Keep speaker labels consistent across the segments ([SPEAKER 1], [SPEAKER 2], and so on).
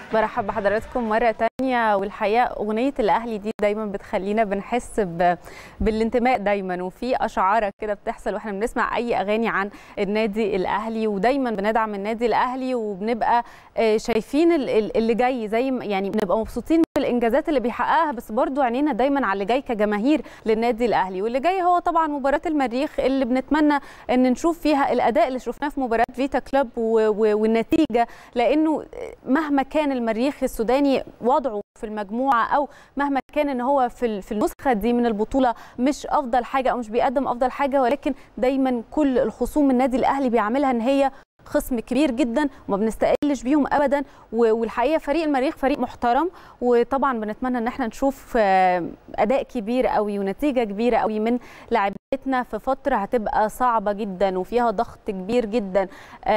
[SPEAKER 1] برحب بحضراتكم مرة تانية والحقيقة أغنية الأهلي دي دايما بتخلينا بنحس ب... بالانتماء دايما وفي أشعار كده بتحصل واحنا بنسمع أي أغاني عن النادي الأهلي ودايما بندعم النادي الأهلي وبنبقى شايفين اللي جاي زي يعني بنبقى مبسوطين بالإنجازات اللي بيحققها بس برضو عينينا دايما على اللي جاي كجماهير للنادي الأهلي واللي جاي هو طبعا مباراة المريخ اللي بنتمنى أن نشوف فيها الأداء اللي شفناه في مباراة فيتا كلوب و... و... والنتيجة لأنه مهما كان المريخ السوداني وضعه في المجموعه او مهما كان ان هو في في النسخه دي من البطوله مش افضل حاجه او مش بيقدم افضل حاجه ولكن دايما كل الخصوم النادي الاهلي بيعملها ان هي خصم كبير جدا وما بنستقلش بيهم ابدا والحقيقه فريق المريخ فريق محترم وطبعا بنتمنى ان احنا نشوف اداء كبير قوي ونتيجه كبيره قوي من لاعبتنا في فتره هتبقى صعبه جدا وفيها ضغط كبير جدا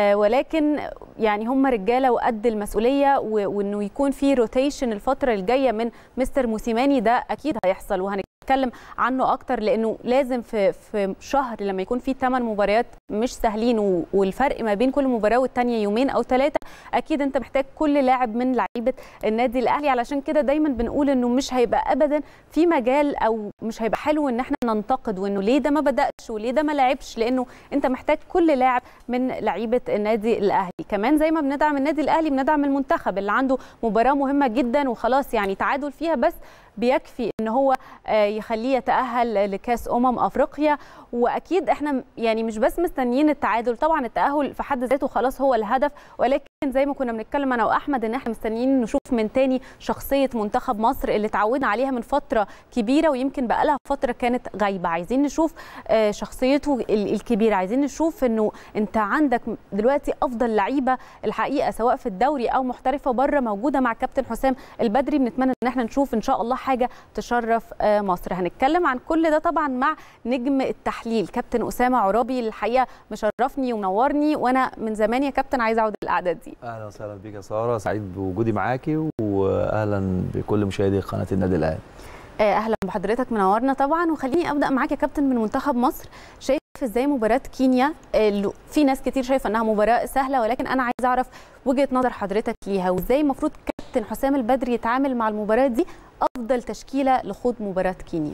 [SPEAKER 1] ولكن يعني هم رجاله وقد المسؤوليه وانه يكون في روتيشن الفتره الجايه من مستر موسيماني ده اكيد هيحصل وهنتكلم نتكلم عنه اكتر لانه لازم في في شهر لما يكون في 8 مباريات مش سهلين والفرق ما بين كل مباراه والثانيه يومين او ثلاثه اكيد انت محتاج كل لاعب من لعيبه النادي الاهلي علشان كده دايما بنقول انه مش هيبقى ابدا في مجال او مش هيبقى حلو ان احنا ننتقد وانه ليه ده ما بداش وليه ده ما لعبش لانه انت محتاج كل لاعب من لعيبه النادي الاهلي كمان زي ما بندعم النادي الاهلي بندعم المنتخب اللي عنده مباراه مهمه جدا وخلاص يعني تعادل فيها بس بيكفي ان هو يخليه يتاهل لكاس امم افريقيا واكيد احنا يعني مش بس مستنيين التعادل طبعا التاهل في حد ذاته خلاص هو الهدف ولكن زي ما كنا بنتكلم انا واحمد ان احنا مستنيين نشوف من تاني شخصيه منتخب مصر اللي اتعودنا عليها من فتره كبيره ويمكن بقى لها فتره كانت غايبه عايزين نشوف شخصيته الكبيره عايزين نشوف انه انت عندك دلوقتي افضل لعيبه الحقيقه سواء في الدوري او محترفه بره موجوده مع كابتن حسام البدري بنتمنى ان احنا نشوف ان شاء الله حاجه تشرف مصر هنتكلم عن كل ده طبعا مع نجم التحليل كابتن اسامه عرابي الحقيقه مشرفني ومنورني وانا من زمان يا كابتن عايزه اعود الاعداد دي
[SPEAKER 2] اهلا وسهلا بيك يا ساره سعيد بوجودي معاكي واهلا بكل مشاهدي قناه النادي الاهلي
[SPEAKER 1] اهلا بحضرتك منورنا طبعا وخليني ابدا معاك يا كابتن من منتخب مصر شايف ازاي مباراه كينيا في ناس كتير شايفه انها مباراه سهله ولكن انا عايزه اعرف وجهه نظر حضرتك ليها وازاي المفروض كابتن حسام البدري يتعامل مع المباراه دي افضل تشكيله لخوض مباراه كينيا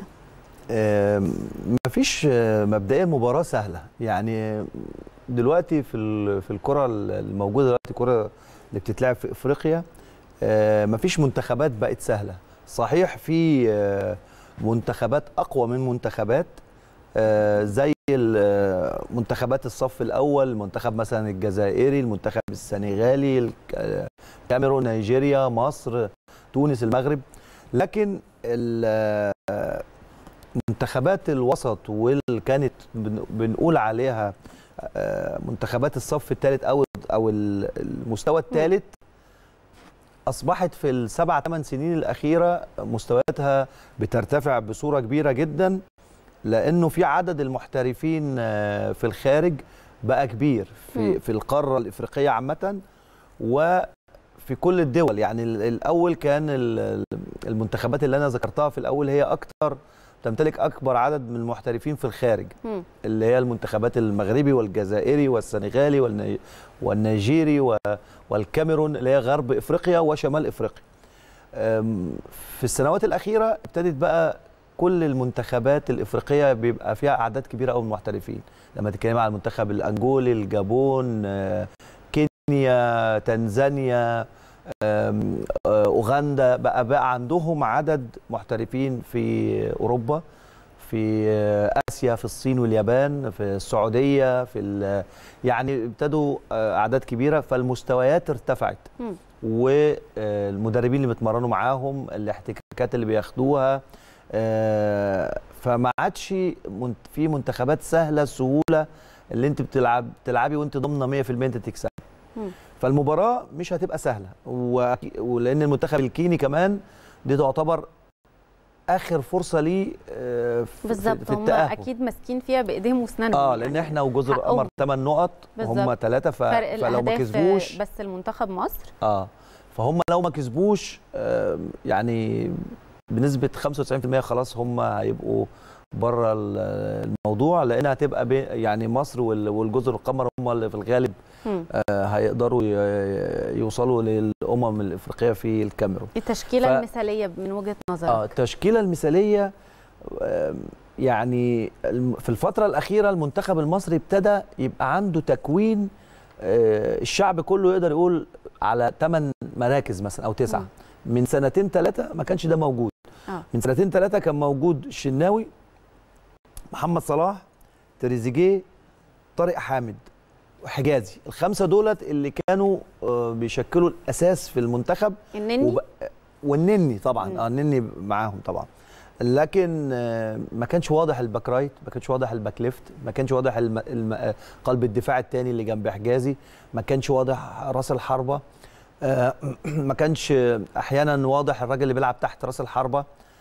[SPEAKER 2] مفيش مبدئيا مباراه سهله يعني دلوقتي في في الكره الموجوده دلوقتي الكره اللي بتتلعب في افريقيا مفيش منتخبات بقت سهله صحيح في منتخبات اقوى من منتخبات زي منتخبات الصف الاول المنتخب مثلا الجزائري المنتخب السنغالي الكاميرون نيجيريا مصر تونس المغرب لكن منتخبات الوسط واللي كانت بنقول عليها منتخبات الصف الثالث او او المستوى الثالث اصبحت في السبع ثمان سنين الاخيره مستوياتها بترتفع بصوره كبيره جدا لانه في عدد المحترفين في الخارج بقى كبير في في القاره الافريقيه عامه وفي كل الدول يعني الاول كان المنتخبات اللي انا ذكرتها في الاول هي اكثر تمتلك اكبر عدد من المحترفين في الخارج م. اللي هي المنتخبات المغربي والجزائري والسنغالي والني... والنيجيري والكاميرون اللي هي غرب افريقيا وشمال افريقيا في السنوات الاخيره ابتدت بقى كل المنتخبات الافريقيه بيبقى فيها اعداد كبيره قوي من المحترفين لما تتكلم على المنتخب الانجولي الجابون كينيا تنزانيا اوغندا بقى بقى عندهم عدد محترفين في اوروبا في اسيا في الصين واليابان في السعوديه في يعني ابتدوا اعداد كبيره فالمستويات ارتفعت والمدربين اللي بيتمرنوا معاهم الاحتكاكات اللي بياخدوها فما عادش في منتخبات سهله سهوله اللي انت بتلعب تلعبي وانت ضامنه 100% انت تكسبي فالمباراه مش هتبقى سهله ولان المنتخب الكيني كمان دي تعتبر اخر فرصه ليه
[SPEAKER 1] بالظبط هم اكيد ماسكين فيها بايديهم واسنانهم
[SPEAKER 2] اه لان احنا وجزر القمر 8 نقط وهم ثلاثه ف... فلو ما كسبوش
[SPEAKER 1] بس المنتخب مصر
[SPEAKER 2] اه فهم لو ما كسبوش آه يعني بنسبه 95% خلاص هم هيبقوا بره الموضوع لان هتبقى يعني مصر والجزر القمر هم اللي في الغالب آه هيقدروا يوصلوا الامم الافريقيه في الكاميرون
[SPEAKER 1] التشكيله
[SPEAKER 2] ف-
[SPEAKER 1] المثاليه من وجهه نظرك
[SPEAKER 2] اه التشكيله المثاليه آم، يعني الم- في الفتره الاخيره المنتخب المصري ابتدى يبقى عنده تكوين آه، الشعب كله يقدر يقول على 8 مراكز مثلا او تسعه من سنتين ثلاثه ما كانش ده موجود
[SPEAKER 1] آه.
[SPEAKER 2] من سنتين ثلاثه كان موجود الشناوي محمد صلاح تريزيجيه طارق حامد وحجازي الخمسه دولت اللي كانوا آه، بيشكلوا الاساس في المنتخب
[SPEAKER 1] النني
[SPEAKER 2] وب... والنني طبعا
[SPEAKER 1] مم.
[SPEAKER 2] اه النني معاهم طبعا لكن آه، ما كانش واضح الباك رايت ما كانش واضح الباك ليفت ما كانش واضح الم... الم... آه، قلب الدفاع الثاني اللي جنب حجازي ما كانش واضح راس الحربه آه، ما كانش احيانا واضح الراجل اللي بيلعب تحت راس الحربه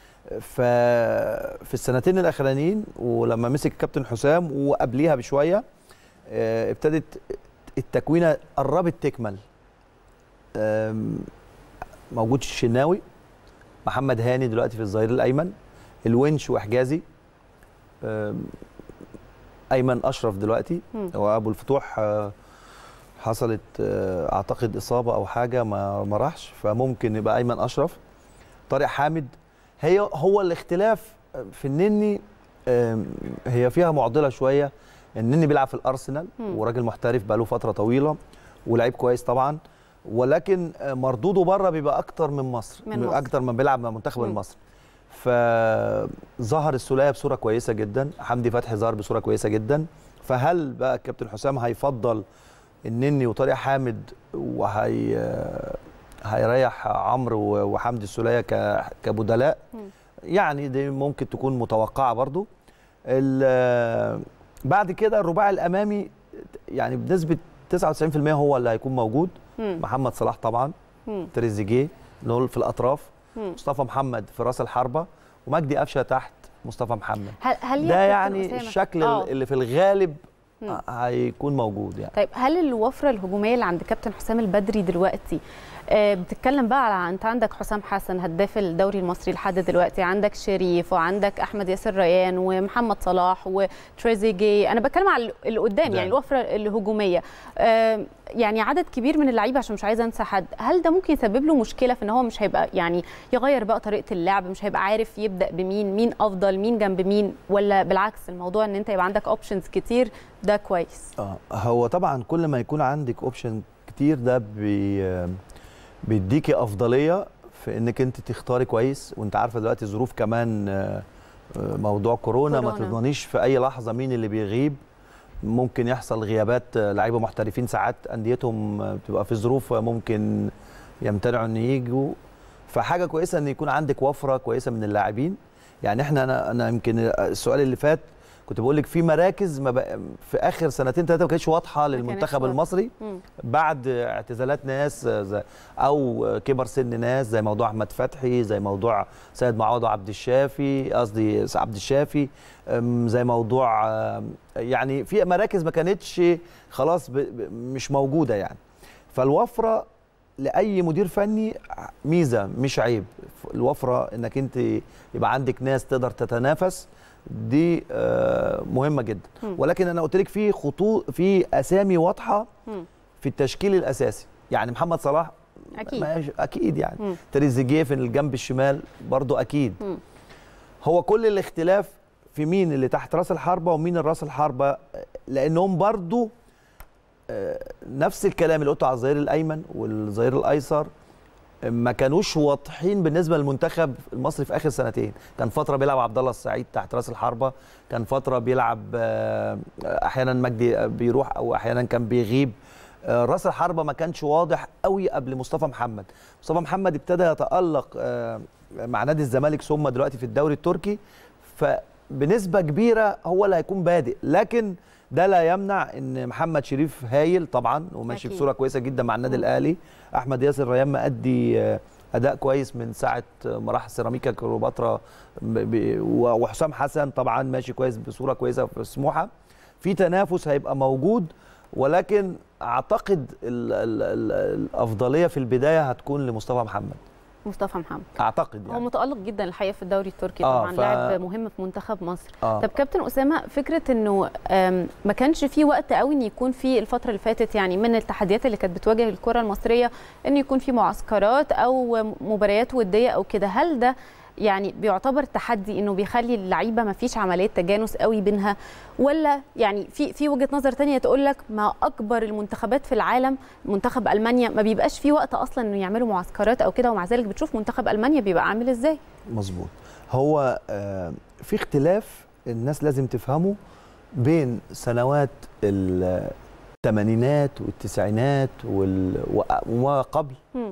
[SPEAKER 2] ففي السنتين الاخرانيين ولما مسك الكابتن حسام وقبليها بشويه آه، ابتدت التكوينه قربت تكمل آم، موجود الشناوي محمد هاني دلوقتي في الظهير الايمن الونش وحجازي آم، ايمن اشرف دلوقتي
[SPEAKER 1] مم.
[SPEAKER 2] وابو الفتوح آه، حصلت آه، اعتقد اصابه او حاجه ما ما راحش فممكن يبقى ايمن اشرف طارق حامد هي هو الاختلاف في النني آم، هي فيها معضله شويه النني بيلعب في الارسنال
[SPEAKER 1] مم.
[SPEAKER 2] وراجل محترف بقاله فتره طويله ولعيب كويس طبعا ولكن آه، مردوده بره بيبقى اكتر من مصر,
[SPEAKER 1] من
[SPEAKER 2] بيبقى
[SPEAKER 1] مصر.
[SPEAKER 2] اكتر ما بيلعب مع المنتخب
[SPEAKER 1] مم.
[SPEAKER 2] المصري فظهر السوليه بصوره كويسه جدا حمدي فتحي ظهر بصوره كويسه جدا فهل بقى الكابتن حسام هيفضل النني وطارق حامد وهي آه، هيريح عمرو و- وحمدي السوليه ك- كبدلاء
[SPEAKER 1] مم.
[SPEAKER 2] يعني دي ممكن تكون متوقعه برضو ال- بعد كده الرباعي الامامي يعني بنسبه 99% هو اللي هيكون موجود
[SPEAKER 1] مم.
[SPEAKER 2] محمد صلاح طبعا
[SPEAKER 1] مم.
[SPEAKER 2] تريزيجيه نقول في الاطراف
[SPEAKER 1] مم.
[SPEAKER 2] مصطفى محمد في راس الحربه ومجدي قفشه تحت مصطفى محمد
[SPEAKER 1] هل هل يا
[SPEAKER 2] ده
[SPEAKER 1] كابتن
[SPEAKER 2] يعني
[SPEAKER 1] أسامة-
[SPEAKER 2] الشكل
[SPEAKER 1] آه.
[SPEAKER 2] اللي في الغالب
[SPEAKER 1] مم.
[SPEAKER 2] هيكون موجود يعني
[SPEAKER 1] طيب هل الوفره الهجوميه اللي عند كابتن حسام البدري دلوقتي آه، بتتكلم بقى على انت عندك حسام حسن هداف الدوري المصري لحد دلوقتي عندك شريف وعندك احمد ياسر ريان ومحمد صلاح وتريزيجيه انا بتكلم على اللي قدام
[SPEAKER 2] ده.
[SPEAKER 1] يعني الوفره الهجوميه آه، يعني عدد كبير من اللعيبه عشان مش عايزه انسى حد هل ده ممكن يسبب له مشكله في ان هو مش هيبقى يعني يغير بقى طريقه اللعب مش هيبقى عارف يبدا بمين مين افضل مين جنب مين ولا بالعكس الموضوع ان انت يبقى عندك اوبشنز كتير ده كويس
[SPEAKER 2] اه هو طبعا كل ما يكون عندك اوبشن كتير ده بي بيديكي افضليه في انك انت تختاري كويس وانت عارفه دلوقتي الظروف كمان آه، آه، موضوع كورونا, ما
[SPEAKER 1] كورونا.
[SPEAKER 2] تضمنيش في اي لحظه مين اللي بيغيب ممكن يحصل غيابات آه، لعيبه محترفين ساعات انديتهم آه، بتبقى في ظروف آه، ممكن يمتنعوا ان يجوا فحاجه كويسه ان يكون عندك وفره كويسه من اللاعبين يعني احنا انا انا يمكن السؤال اللي فات كنت بقول لك في مراكز ما بق... في اخر سنتين ثلاثه ما كانتش واضحه للمنتخب
[SPEAKER 1] واضحة.
[SPEAKER 2] المصري
[SPEAKER 1] مم.
[SPEAKER 2] بعد اعتزالات ناس زي او كبر سن ناس زي موضوع احمد فتحي زي موضوع سيد معوض وعبد الشافي قصدي عبد الشافي أم، زي موضوع أم، يعني في مراكز ما كانتش خلاص ب... ب... مش موجوده يعني فالوفره لاي مدير فني ميزه مش عيب الوفره انك انت يبقى عندك ناس تقدر تتنافس دي آه، مهمه جدا
[SPEAKER 1] مم.
[SPEAKER 2] ولكن انا قلت لك في خطوط في اسامي واضحه
[SPEAKER 1] مم.
[SPEAKER 2] في التشكيل الاساسي يعني محمد صلاح
[SPEAKER 1] اكيد
[SPEAKER 2] ما اكيد يعني
[SPEAKER 1] مم.
[SPEAKER 2] تريزيجيه في الجنب الشمال برضو اكيد
[SPEAKER 1] مم.
[SPEAKER 2] هو كل الاختلاف في مين اللي تحت راس الحربه ومين الراس الحربه لانهم برضو آه، نفس الكلام اللي قلته على الظهير الايمن والظهير الايسر ما كانوش واضحين بالنسبه للمنتخب المصري في اخر سنتين كان فتره بيلعب عبد الله السعيد تحت راس الحربه كان فتره بيلعب آه، احيانا مجدي بيروح او احيانا كان بيغيب آه، راس الحربه ما كانش واضح قوي قبل مصطفى محمد مصطفى محمد ابتدى يتالق آه، مع نادي الزمالك ثم دلوقتي في الدوري التركي فبنسبه كبيره هو اللي هيكون بادئ لكن ده لا يمنع ان محمد شريف هايل طبعا وماشي
[SPEAKER 1] أكيد.
[SPEAKER 2] بصوره كويسه جدا مع النادي
[SPEAKER 1] مم.
[SPEAKER 2] الاهلي احمد ياسر ريان مأدي آه، اداء كويس من ساعه ما راح سيراميكا كليوباترا ب- ب- وحسام حسن طبعا ماشي كويس بصوره كويسه في سموحه في تنافس هيبقى موجود ولكن اعتقد ال ال ال الافضليه في البدايه هتكون لمصطفى محمد
[SPEAKER 1] مصطفى محمد
[SPEAKER 2] اعتقد
[SPEAKER 1] هو
[SPEAKER 2] يعني
[SPEAKER 1] متالق جدا الحقيقه في الدوري التركي
[SPEAKER 2] آه،
[SPEAKER 1] طبعا
[SPEAKER 2] ف-
[SPEAKER 1] لاعب مهم في منتخب مصر
[SPEAKER 2] آه.
[SPEAKER 1] طب كابتن اسامه فكره انه آم، ما كانش في وقت قوي ان يكون في الفتره اللي فاتت يعني من التحديات اللي كانت بتواجه الكره المصريه ان يكون في معسكرات او مباريات وديه او كده هل ده يعني بيعتبر تحدي انه بيخلي اللعيبه ما فيش عمليه تجانس قوي بينها ولا يعني في في وجهه نظر تانية تقول لك ما اكبر المنتخبات في العالم منتخب المانيا ما بيبقاش في وقت اصلا انه يعملوا معسكرات او كده ومع ذلك بتشوف منتخب المانيا بيبقى عامل ازاي
[SPEAKER 2] مظبوط هو آه، في اختلاف الناس لازم تفهمه بين سنوات الثمانينات والتسعينات وال- وما قبل
[SPEAKER 1] مم.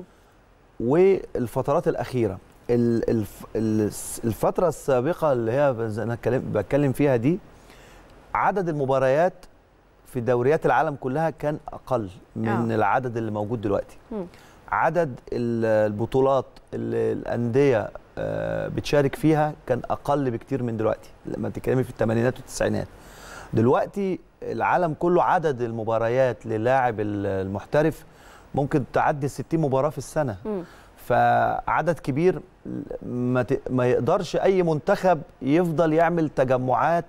[SPEAKER 2] والفترات الاخيره ال- الف- ال- الفتره السابقه اللي هي زي انا اتكلم- بتكلم فيها دي عدد المباريات في دوريات العالم كلها كان اقل من
[SPEAKER 1] آه.
[SPEAKER 2] العدد اللي موجود دلوقتي
[SPEAKER 1] مم.
[SPEAKER 2] عدد ال- البطولات اللي الانديه آه، بتشارك فيها كان اقل بكتير من دلوقتي لما تتكلمي في الثمانينات والتسعينات دلوقتي العالم كله عدد المباريات للاعب ال- المحترف ممكن تعدي 60 مباراه في السنه
[SPEAKER 1] مم.
[SPEAKER 2] فعدد كبير ما, ت... ما يقدرش اي منتخب يفضل يعمل تجمعات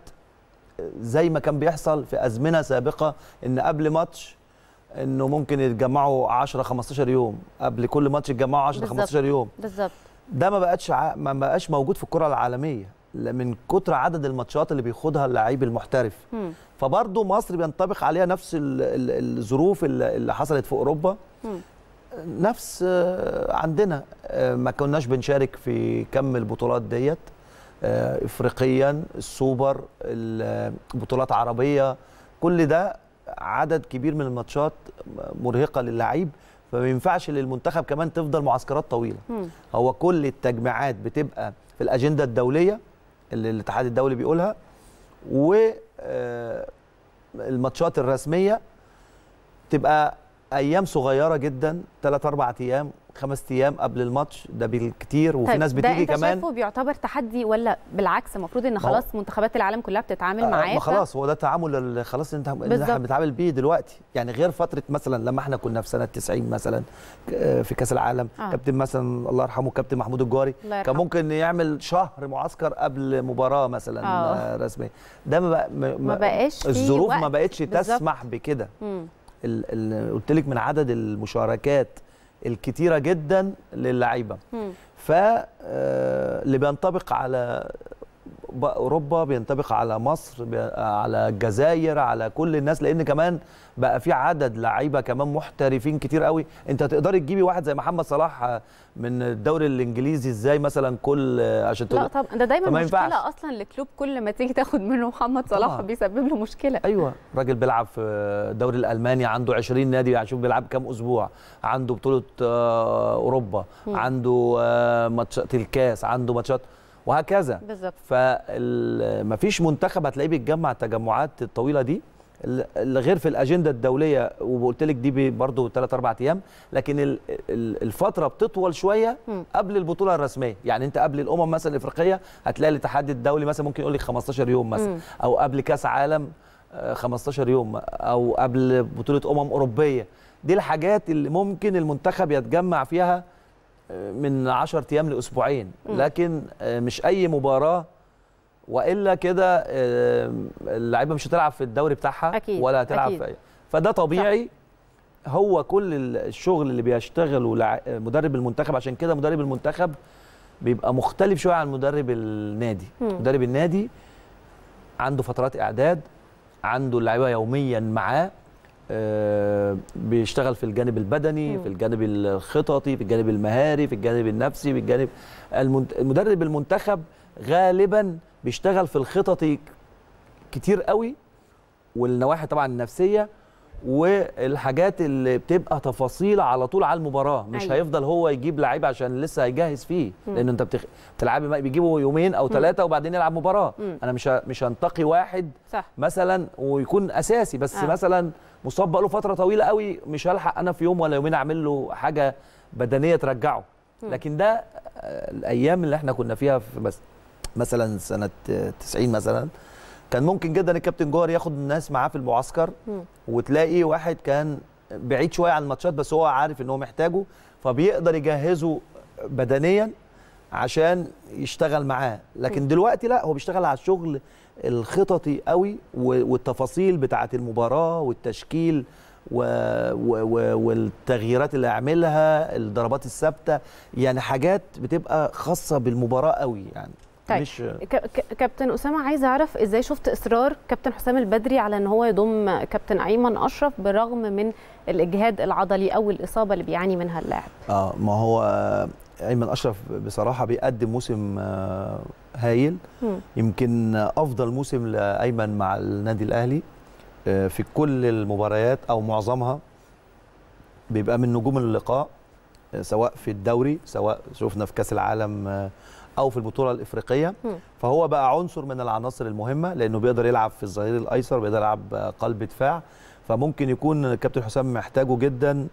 [SPEAKER 2] زي ما كان بيحصل في ازمنه سابقه ان قبل ماتش انه ممكن يتجمعوا 10 15 يوم قبل كل ماتش يتجمعوا 10
[SPEAKER 1] بالظبط.
[SPEAKER 2] 15 يوم
[SPEAKER 1] بالظبط
[SPEAKER 2] ده ما بقتش ع... ما بقاش موجود في الكره العالميه ل- من كتر عدد الماتشات اللي بياخدها اللعيب المحترف
[SPEAKER 1] مم.
[SPEAKER 2] فبرضه مصر بينطبق عليها نفس ال- ال- الظروف اللي اللي حصلت في اوروبا
[SPEAKER 1] مم.
[SPEAKER 2] نفس آه، عندنا آه، ما كناش بنشارك في كم البطولات ديت آه، افريقيا السوبر البطولات عربيه كل ده عدد كبير من الماتشات مرهقه للعيب فما ينفعش للمنتخب كمان تفضل معسكرات طويله
[SPEAKER 1] مم.
[SPEAKER 2] هو كل التجميعات بتبقى في الاجنده الدوليه اللي الاتحاد الدولي بيقولها و آه، الماتشات الرسميه تبقى ايام صغيره جدا 3 4 ايام خمس ايام قبل الماتش ده بالكتير وفي
[SPEAKER 1] طيب
[SPEAKER 2] ناس
[SPEAKER 1] ده
[SPEAKER 2] بتيجي
[SPEAKER 1] انت
[SPEAKER 2] كمان
[SPEAKER 1] شايفه بيعتبر تحدي ولا بالعكس المفروض ان
[SPEAKER 2] هو-
[SPEAKER 1] خلاص منتخبات العالم كلها بتتعامل
[SPEAKER 2] آه،
[SPEAKER 1] معاه
[SPEAKER 2] ما
[SPEAKER 1] ف-
[SPEAKER 2] خلاص هو ده التعامل اللي خلاص انت اللي
[SPEAKER 1] بالظبط.
[SPEAKER 2] احنا بنتعامل بيه دلوقتي يعني غير فتره مثلا لما احنا كنا في سنه 90 مثلا آه، في كاس العالم
[SPEAKER 1] آه.
[SPEAKER 2] كابتن مثلا الله يرحمه كابتن محمود الجواري
[SPEAKER 1] الله
[SPEAKER 2] كان
[SPEAKER 1] يرحمه.
[SPEAKER 2] ممكن يعمل شهر معسكر قبل مباراه مثلا
[SPEAKER 1] آه.
[SPEAKER 2] آه. رسميه ده ما, بقى ما,
[SPEAKER 1] ما بقاش فيه
[SPEAKER 2] الظروف ما
[SPEAKER 1] وقت.
[SPEAKER 2] بقتش
[SPEAKER 1] بالظبط.
[SPEAKER 2] تسمح بكده
[SPEAKER 1] مم.
[SPEAKER 2] قلت لك من عدد المشاركات الكتيره جدا للعيبه
[SPEAKER 1] مم.
[SPEAKER 2] فاللي بينطبق على ب- اوروبا بينطبق على مصر بي- على الجزائر على كل الناس لان كمان بقى في عدد لعيبه كمان محترفين كتير قوي انت تقدري تجيبي واحد زي محمد صلاح آه، من الدوري الانجليزي ازاي مثلا كل آه، عشان
[SPEAKER 1] لا
[SPEAKER 2] تقول
[SPEAKER 1] طبعا ده دايما
[SPEAKER 2] فما
[SPEAKER 1] مشكله
[SPEAKER 2] ينفعش.
[SPEAKER 1] اصلا لكلوب كل ما تيجي تاخد منه محمد صلاح
[SPEAKER 2] طبعاً.
[SPEAKER 1] بيسبب له مشكله
[SPEAKER 2] ايوه راجل بيلعب في الدوري الالماني عنده 20 نادي يعني شوف بيلعب كام اسبوع عنده بطوله آه، اوروبا
[SPEAKER 1] مم.
[SPEAKER 2] عنده آه، ماتشات الكاس عنده ماتشات وهكذا
[SPEAKER 1] بالظبط
[SPEAKER 2] فمفيش منتخب هتلاقيه بيتجمع التجمعات الطويله دي اللي غير في الاجنده الدوليه وقلت لك دي برضه 3 4 ايام لكن ال- ال- الفتره بتطول شويه
[SPEAKER 1] مم.
[SPEAKER 2] قبل البطوله الرسميه يعني انت قبل الامم مثلا الافريقيه هتلاقي الاتحاد الدولي مثلا ممكن يقول لك 15 يوم مثلا
[SPEAKER 1] مم.
[SPEAKER 2] او قبل كاس عالم آه، 15 يوم او قبل بطوله امم اوروبيه دي الحاجات اللي ممكن المنتخب يتجمع فيها آه، من 10 ايام لاسبوعين
[SPEAKER 1] مم.
[SPEAKER 2] لكن آه، مش اي مباراه والا كده آه، اللعيبه مش هتلعب في الدوري بتاعها
[SPEAKER 1] أكيد،
[SPEAKER 2] ولا هتلعب
[SPEAKER 1] أكيد.
[SPEAKER 2] في فده طبيعي هو كل ال- الشغل اللي بيشتغله لع- مدرب المنتخب عشان كده مدرب المنتخب بيبقى مختلف شويه عن مدرب النادي
[SPEAKER 1] مم.
[SPEAKER 2] مدرب النادي عنده فترات اعداد عنده اللعيبه يوميا معاه آه، بيشتغل في الجانب البدني
[SPEAKER 1] مم.
[SPEAKER 2] في الجانب الخططي في الجانب المهاري في الجانب النفسي في الجانب المنت... المدرب المنتخب غالبا بيشتغل في الخططي كتير قوي والنواحي طبعا النفسيه والحاجات اللي بتبقى تفاصيل على طول على المباراه مش
[SPEAKER 1] أيوة.
[SPEAKER 2] هيفضل هو يجيب لعيبه عشان لسه هيجهز فيه
[SPEAKER 1] مم.
[SPEAKER 2] لان انت بتخ... بتلعبي بيجيبوا يومين او ثلاثه وبعدين يلعب مباراه
[SPEAKER 1] مم.
[SPEAKER 2] انا مش ه... مش هنتقي واحد
[SPEAKER 1] صح
[SPEAKER 2] مثلا ويكون اساسي بس
[SPEAKER 1] آه.
[SPEAKER 2] آه. مثلا مصاب بقاله فتره طويله قوي مش هلحق انا في يوم ولا يومين اعمل له حاجه بدنيه ترجعه
[SPEAKER 1] مم.
[SPEAKER 2] لكن ده آه، الايام اللي احنا كنا فيها في بس مثلا سنه آه، 90 مثلا كان ممكن جدا الكابتن جوهر ياخد الناس معاه في المعسكر
[SPEAKER 1] مم.
[SPEAKER 2] وتلاقي واحد كان بعيد شويه عن الماتشات بس هو عارف ان هو محتاجه فبيقدر يجهزه بدنيا عشان يشتغل معاه لكن دلوقتي لا هو بيشتغل على الشغل الخططي قوي و- والتفاصيل بتاعه المباراه والتشكيل و... و... و... والتغييرات اللي هيعملها الضربات الثابته يعني حاجات بتبقى خاصه بالمباراه قوي يعني
[SPEAKER 1] طيب.
[SPEAKER 2] مش
[SPEAKER 1] ك- ك- كابتن اسامه عايزه اعرف ازاي شفت اصرار كابتن حسام البدري على ان هو يضم كابتن ايمن اشرف بالرغم من الاجهاد العضلي او الاصابه اللي بيعاني منها اللاعب
[SPEAKER 2] اه ما هو آه، ايمن اشرف بصراحه بيقدم موسم آه، هايل
[SPEAKER 1] مم.
[SPEAKER 2] يمكن افضل موسم لايمن مع النادي الاهلي آه، في كل المباريات او معظمها بيبقى من نجوم اللقاء آه، سواء في الدوري سواء شفنا في كاس العالم آه، او في البطوله الافريقيه
[SPEAKER 1] مم.
[SPEAKER 2] فهو بقى عنصر من العناصر المهمه لانه بيقدر يلعب في الظهير الايسر بيقدر يلعب آه، قلب دفاع فممكن يكون كابتن حسام محتاجه جدا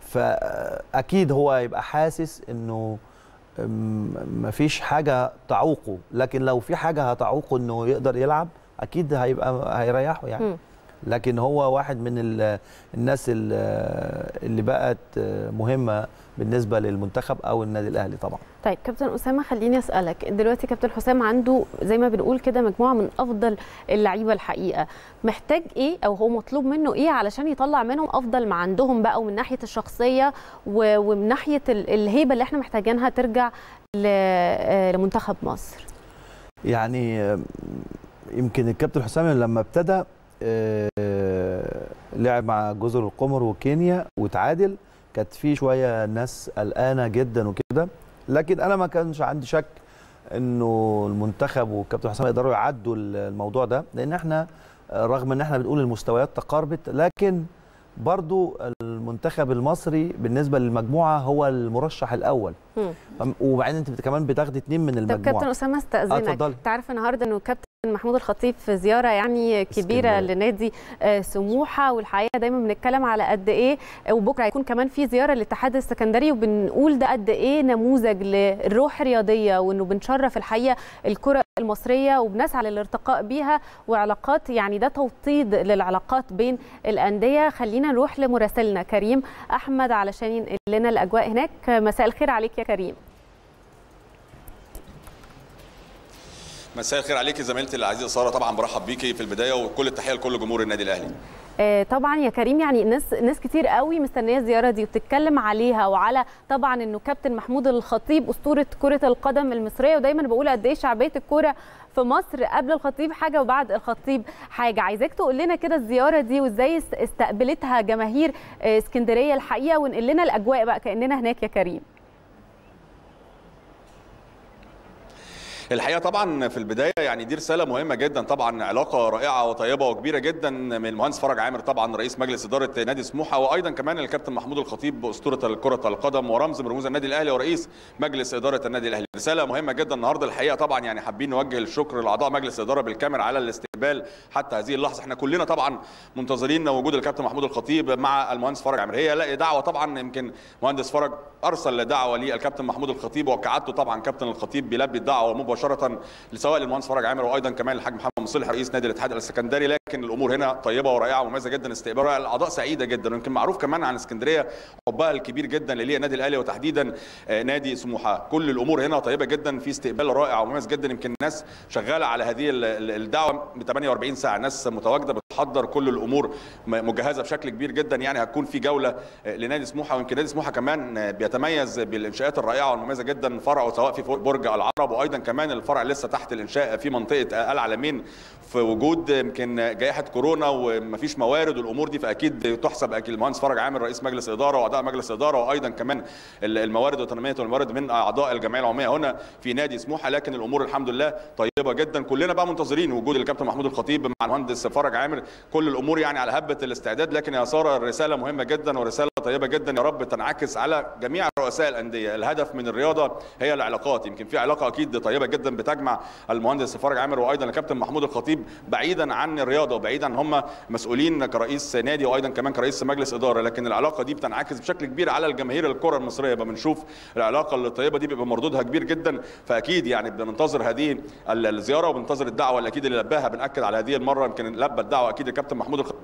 [SPEAKER 2] فاكيد هو هيبقى حاسس انه أم، مفيش حاجه تعوقه لكن لو في حاجه هتعوقه انه يقدر يلعب اكيد هيبقى هيريحه يعني
[SPEAKER 1] مم.
[SPEAKER 2] لكن هو واحد من ال- الناس ال- اللي بقت مهمه بالنسبه للمنتخب او النادي الاهلي طبعا
[SPEAKER 1] طيب كابتن اسامه خليني اسالك دلوقتي كابتن حسام عنده زي ما بنقول كده مجموعه من افضل اللعيبه الحقيقه محتاج ايه او هو مطلوب منه ايه علشان يطلع منهم افضل ما عندهم بقى ومن ناحيه الشخصيه و- ومن ناحيه ال- الهيبه اللي احنا محتاجينها ترجع ل- آه، لمنتخب مصر
[SPEAKER 2] يعني آم، يمكن الكابتن حسام لما ابتدى آه، لعب مع جزر القمر وكينيا وتعادل كانت في شويه ناس قلقانه جدا وكده لكن انا ما كانش عندي شك انه المنتخب والكابتن حسام يقدروا يعدوا الموضوع ده لان احنا آه، رغم ان احنا بنقول المستويات تقاربت لكن برضو المنتخب المصري بالنسبه للمجموعه هو المرشح الاول
[SPEAKER 1] مم.
[SPEAKER 2] وبعدين انت كمان بتاخدي اتنين من
[SPEAKER 1] طب
[SPEAKER 2] المجموعه
[SPEAKER 1] كابتن اسامه استاذنك
[SPEAKER 2] اتفضلي.
[SPEAKER 1] انت عارف النهارده انه كابتن محمود الخطيب في زياره يعني كبيره
[SPEAKER 2] اسكندرية.
[SPEAKER 1] لنادي آه، سموحه والحقيقه دايما بنتكلم على قد ايه وبكره هيكون كمان في زياره للاتحاد السكندري وبنقول ده قد ايه نموذج للروح الرياضيه وانه بنشرف الحقيقه الكره المصريه وبنسعى للارتقاء بيها وعلاقات يعني ده توطيد للعلاقات بين الانديه خلينا نروح لمراسلنا كريم احمد علشان ينقل لنا الاجواء هناك مساء الخير عليك يا كريم
[SPEAKER 3] مساء الخير عليكي زميلتي العزيزه ساره طبعا برحب بيكي في البدايه وكل التحيه لكل جمهور النادي الاهلي
[SPEAKER 1] آه، طبعا يا كريم يعني ناس ناس كتير قوي مستنيه الزياره دي وبتتكلم عليها وعلى طبعا انه كابتن محمود الخطيب اسطوره كره القدم المصريه ودايما بقول قد ايه شعبيه الكوره في مصر قبل الخطيب حاجه وبعد الخطيب حاجه عايزاك تقول لنا كده الزياره دي وازاي است- استقبلتها جماهير آه، اسكندريه الحقيقه ونقل لنا الاجواء بقى كاننا هناك يا كريم
[SPEAKER 3] الحقيقه طبعا في البدايه يعني دي رساله مهمه جدا طبعا علاقه رائعه وطيبه وكبيره جدا من المهندس فرج عامر طبعا رئيس مجلس اداره نادي سموحه وايضا كمان الكابتن محمود الخطيب اسطوره كره القدم ورمز من رموز النادي الاهلي ورئيس مجلس اداره النادي الاهلي رساله مهمه جدا النهارده الحقيقه طبعا يعني حابين نوجه الشكر لاعضاء مجلس الاداره بالكامل على الاستقبال حتى هذه اللحظه احنا كلنا طبعا منتظرين وجود الكابتن محمود الخطيب مع المهندس فرج عامر هي لا دعوه طبعا يمكن مهندس فرج ارسل دعوه للكابتن محمود الخطيب وكعادته طبعا كابتن الخطيب بيلبي الدعوه مباشره سواء للمهندس فرج عامر وايضا كمان الحاج محمد مصلح رئيس نادي الاتحاد السكندري لكن الامور هنا طيبه ورائعه ومميزه جدا استقبال الاعضاء سعيده جدا ويمكن معروف كمان عن اسكندريه حبها الكبير جدا لليه النادي الاهلي وتحديدا آه، نادي سموحه كل الامور هنا طيبه جدا في استقبال رائع ومميز جدا يمكن الناس شغاله على هذه ال- ال- الدعوه ب 48 ساعه ناس متواجده بتحضر كل الامور م- مجهزه بشكل كبير جدا يعني هتكون في جوله آه، لنادي سموحه ويمكن نادي سموحه كمان آه، بيتميز بالانشاءات الرائعه والمميزه جدا فرعه سواء في برج العرب وايضا كمان الفرع لسه تحت الانشاء في منطقه العلمين في وجود يمكن جائحه كورونا ومفيش موارد والامور دي فاكيد تحسب اكيد المهندس فرج عامر رئيس مجلس اداره واعضاء مجلس اداره وايضا كمان ال- الموارد وتنميه الموارد من اعضاء الجمعيه العموميه هنا في نادي سموحه لكن الامور الحمد لله طيبه جدا كلنا بقى منتظرين وجود الكابتن محمود الخطيب مع المهندس فرج عامر كل الامور يعني على هبه الاستعداد لكن يا ساره الرساله مهمه جدا ورساله طيبه جدا يا رب تنعكس على جميع رؤساء الانديه الهدف من الرياضه هي العلاقات يمكن في علاقه اكيد طيبه جدا بتجمع المهندس فرج عامر وايضا الكابتن محمود الخطيب بعيدا عن الرياضه وبعيدا عن هم مسؤولين كرئيس نادي وايضا كمان كرئيس مجلس اداره لكن العلاقه دي بتنعكس بشكل كبير على الجماهير الكره المصريه يبقى بنشوف العلاقه الطيبه دي بيبقى مردودها كبير جدا فاكيد يعني بننتظر هذه ال- الزياره وبننتظر الدعوه اللي اكيد اللي لباها بناكد على هذه المره يمكن لبى الدعوه اكيد الكابتن محمود الخطيب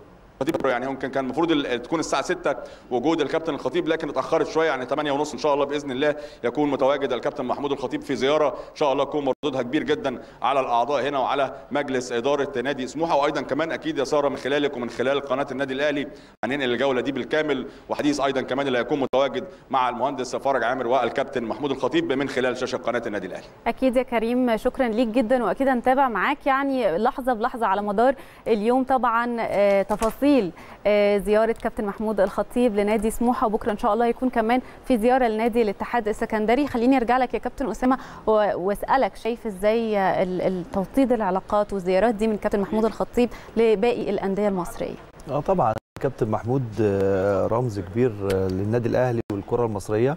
[SPEAKER 3] الخطيب يعني يمكن كان المفروض ال- تكون الساعه 6 وجود الكابتن الخطيب لكن اتاخرت شويه يعني 8 ونص ان شاء الله باذن الله يكون متواجد الكابتن محمود الخطيب في زياره ان شاء الله تكون مردودها كبير جدا على الاعضاء هنا وعلى مجلس اداره نادي سموحه وايضا كمان اكيد يا ساره من خلالك ومن خلال قناه النادي الاهلي هننقل الجوله دي بالكامل وحديث ايضا كمان اللي هيكون متواجد مع المهندس فرج عامر والكابتن محمود الخطيب من خلال شاشه قناه النادي الاهلي
[SPEAKER 1] اكيد يا كريم شكرا ليك جدا واكيد هنتابع معاك يعني لحظه بلحظه على مدار اليوم طبعا آه، تفاصيل آه، زياره كابتن محمود الخطيب لنادي سموحه وبكره ان شاء الله يكون كمان في زياره لنادي الاتحاد السكندري خليني ارجع لك يا كابتن اسامه و- واسالك شايف ازاي آه، ال- ال- توطيد العلاقات والزيارات دي من كابتن محمود الخطيب لباقي الانديه المصريه
[SPEAKER 2] اه طبعا كابتن محمود آه، رمز كبير آه، للنادي الاهلي والكره المصريه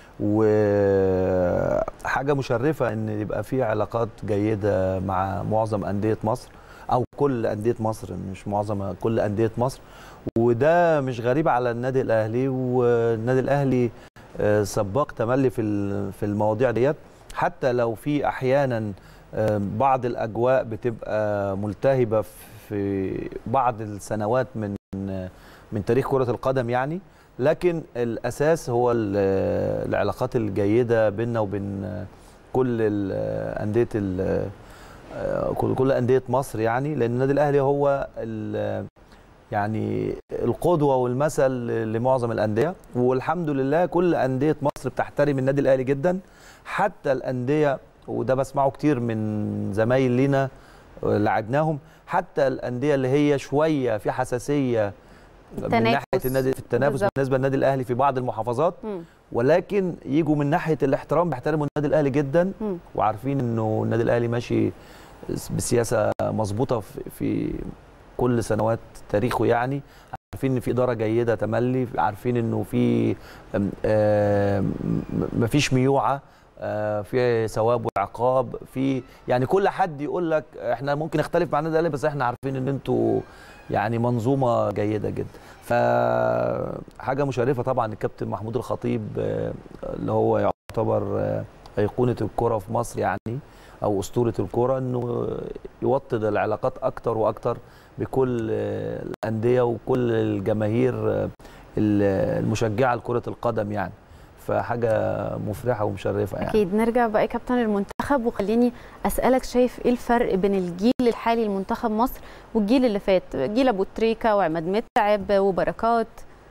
[SPEAKER 2] وحاجه مشرفه ان يبقى في علاقات جيده مع معظم انديه مصر او كل انديه مصر مش معظم كل انديه مصر وده مش غريب على النادي الاهلي والنادي الاهلي آه، سباق تملي في ال- في المواضيع ديت حتى لو في احيانا آه، بعض الاجواء بتبقى ملتهبه في بعض السنوات من من تاريخ كره القدم يعني لكن الاساس هو ال- العلاقات الجيده بيننا وبين كل ال- انديه ال- كل كل انديه مصر يعني لان النادي الاهلي هو ال- يعني القدوه والمثل لمعظم الانديه والحمد لله كل انديه مصر بتحترم النادي الاهلي جدا حتى الانديه وده بسمعه كتير من زمايل لينا لعبناهم حتى الانديه اللي هي شويه في حساسيه من
[SPEAKER 1] التنافس.
[SPEAKER 2] ناحيه النادي في التنافس
[SPEAKER 1] بالظبط.
[SPEAKER 2] بالنسبه للنادي الاهلي في بعض المحافظات
[SPEAKER 1] مم.
[SPEAKER 2] ولكن يجوا من ناحيه الاحترام بيحترموا النادي الاهلي جدا
[SPEAKER 1] مم.
[SPEAKER 2] وعارفين انه النادي الاهلي ماشي بسياسه مظبوطه في, في كل سنوات تاريخه يعني عارفين ان في اداره جيده تملي عارفين انه في أم، آم، مفيش ميوعه آه، في ثواب وعقاب في يعني كل حد يقول لك احنا ممكن نختلف مع النادي الاهلي بس احنا عارفين ان انتوا يعني منظومه جيده جدا فحاجه مشرفه طبعا الكابتن محمود الخطيب آه، اللي هو يعتبر آه، ايقونه الكره في مصر يعني او اسطوره الكره انه يوطد العلاقات اكتر واكتر بكل آه، الانديه وكل الجماهير آه، المشجعه لكره القدم يعني فحاجه مفرحه ومشرفه يعني
[SPEAKER 1] اكيد نرجع بقى يا كابتن المنتخب وخليني اسالك شايف ايه الفرق بين الجيل الحالي لمنتخب مصر والجيل اللي فات جيل ابو تريكه وعماد متعب وبركات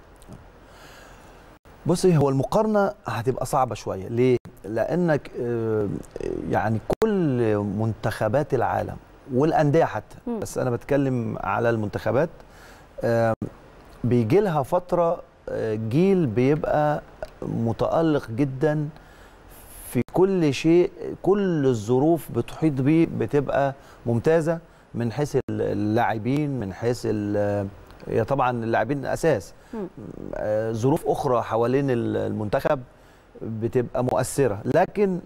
[SPEAKER 2] بصي هو المقارنه هتبقى صعبه شويه ليه لانك آه، يعني كل منتخبات العالم والانديه حتى
[SPEAKER 1] مم.
[SPEAKER 2] بس انا بتكلم على المنتخبات آه، بيجي لها فتره آه، جيل بيبقى متالق جدا في كل شيء كل الظروف بتحيط بيه بتبقى ممتازه من حيث اللاعبين من حيث ال- هي طبعا اللاعبين اساس
[SPEAKER 1] مم.
[SPEAKER 2] آه، ظروف اخرى حوالين المنتخب بتبقى مؤثره لكن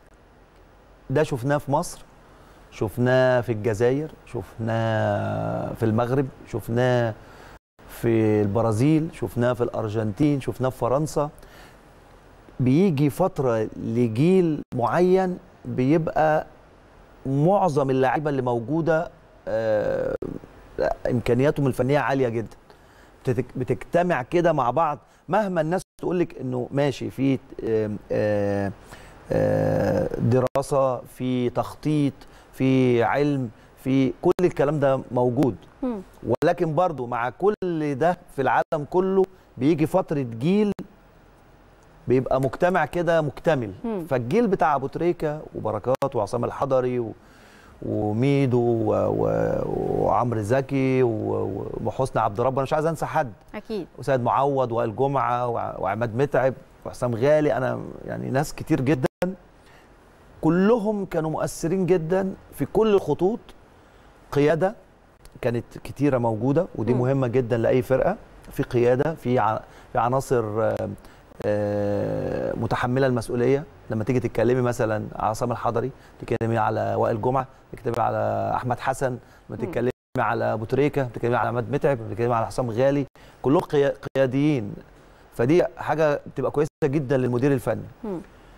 [SPEAKER 2] ده شفناه في مصر شفناه في الجزائر شفناه في المغرب شفناه في البرازيل شفناه في الارجنتين شفناه في فرنسا بيجي فتره لجيل معين بيبقى معظم اللعيبه اللي موجوده آه، امكانياتهم الفنيه عاليه جدا بتتك- بتجتمع كده مع بعض مهما الناس تقول لك انه ماشي في آم، آه، آه، دراسه في تخطيط في علم في كل الكلام ده موجود
[SPEAKER 1] مم.
[SPEAKER 2] ولكن برضو مع كل ده في العالم كله بيجي فتره جيل بيبقى مجتمع كده مكتمل
[SPEAKER 1] مم.
[SPEAKER 2] فالجيل بتاع ابو تريكه وبركات وعصام الحضري و... وميدو و... و... وعمرو زكي و... وحسني عبد رب انا مش عايز انسى حد
[SPEAKER 1] اكيد
[SPEAKER 2] وسيد معوض وائل جمعه وع- وعماد متعب وحسام غالي انا يعني ناس كتير جدا كلهم كانوا مؤثرين جدا في كل الخطوط قياده كانت كتيره موجوده ودي
[SPEAKER 1] مم.
[SPEAKER 2] مهمه جدا لاي فرقه في قياده في ع- في عناصر آه، آه، متحمله المسؤوليه لما تيجي تتكلمي مثلا على عصام الحضري تتكلمي على وائل جمعه تتكلمي على احمد حسن لما
[SPEAKER 1] مم.
[SPEAKER 2] تتكلمي على ابو تريكه تتكلمي على عماد متعب تتكلمي على حسام غالي كلهم قيا- قياديين فدي حاجه بتبقى كويسه جدا للمدير الفني
[SPEAKER 1] مم.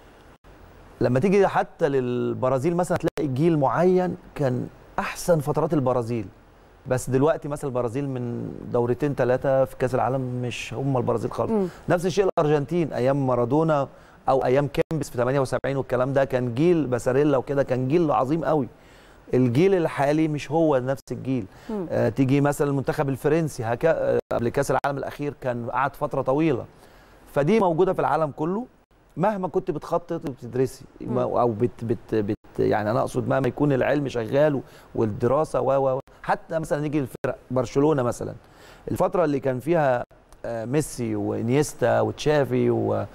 [SPEAKER 2] لما تيجي حتى للبرازيل مثلا تلاقي جيل معين كان احسن فترات البرازيل بس دلوقتي مثلا البرازيل من دورتين ثلاثه في كاس العالم مش هم البرازيل خالص
[SPEAKER 1] مم.
[SPEAKER 2] نفس الشيء الارجنتين ايام مارادونا او ايام كامبس في 78 والكلام ده كان جيل باساريلا وكده كان جيل عظيم قوي الجيل الحالي مش هو نفس الجيل
[SPEAKER 1] مم.
[SPEAKER 2] آه تيجي مثلا المنتخب الفرنسي هكا آه قبل كاس العالم الاخير كان قعد فتره طويله فدي موجوده في العالم كله مهما كنت بتخطط وبتدرسي
[SPEAKER 1] مم.
[SPEAKER 2] او بت بت بت يعني انا اقصد مهما يكون العلم شغال والدراسه و و حتى مثلا نيجي الفرق برشلونه مثلا الفتره اللي كان فيها آه، ميسي وانيستا وتشافي و-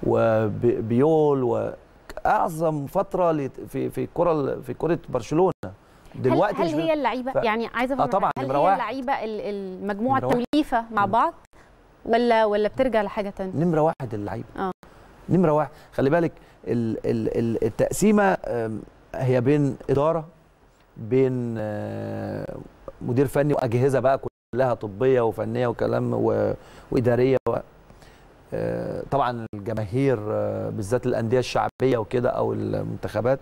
[SPEAKER 2] وبيول واعظم فتره لت- في في الكره في كره برشلونه دلوقتي
[SPEAKER 1] هل,
[SPEAKER 2] مش
[SPEAKER 1] هل هي اللعيبه
[SPEAKER 2] ف-
[SPEAKER 1] يعني عايزه
[SPEAKER 2] آه
[SPEAKER 1] افهم
[SPEAKER 2] طبعاً،
[SPEAKER 1] هل
[SPEAKER 2] نمرة
[SPEAKER 1] هي
[SPEAKER 2] واحد.
[SPEAKER 1] اللعيبه ال- المجموعه
[SPEAKER 2] نمرة واحد.
[SPEAKER 1] التوليفه مع
[SPEAKER 2] مم.
[SPEAKER 1] بعض ولا ولا بترجع لحاجه تانية
[SPEAKER 2] نمره واحد اللعيبه
[SPEAKER 1] اه
[SPEAKER 2] نمره واحد خلي بالك ال ال ال التقسيمه آم، هي بين اداره بين آه، مدير فني واجهزه بقى كلها طبيه وفنيه وكلام و- واداريه و آه، طبعا الجماهير آه، بالذات الانديه الشعبيه وكده او المنتخبات